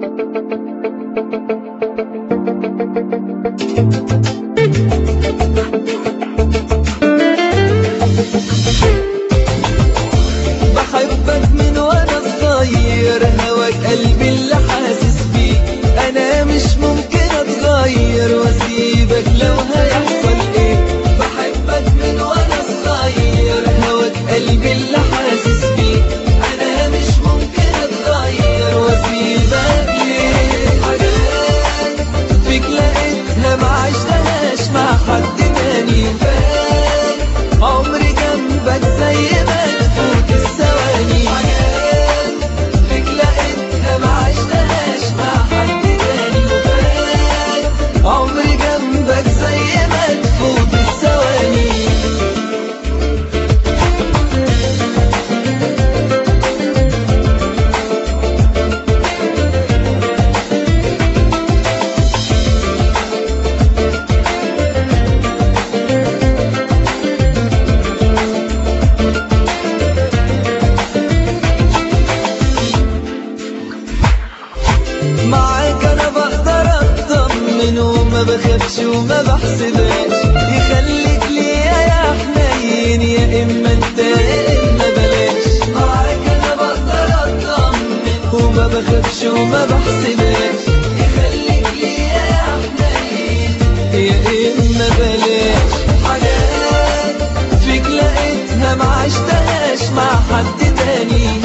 بحبك من وانا صغير هواك قلبي اللي حاسس بيه انا مش ممكن اتغير واسيبك لو هيحصل ايه بحبك من وانا صغير هواك قلبي اللي حاسس بيه انا مش ممكن اتغير واسيبك ليه حاجات فيك لقيتها ما عشتهاش مع حد تاني فات عمري جنبك زي ما تفوت الثواني حاجات فيك لقيتها ما عشتهاش مع حد تاني فات عمري جنبك زي ما تفوت الثواني معاك انا بقدر اطمن وما بخافش وما بحسبهاش يخليك ليا يا حنين يا اما انت يا اما بلاش معاك انا بقدر اطمن وما بخافش وما بحسبهاش يخليك ليا يا حنين يا اما بلاش حاجات فيك لقيتها ما عشتهاش مع حد تاني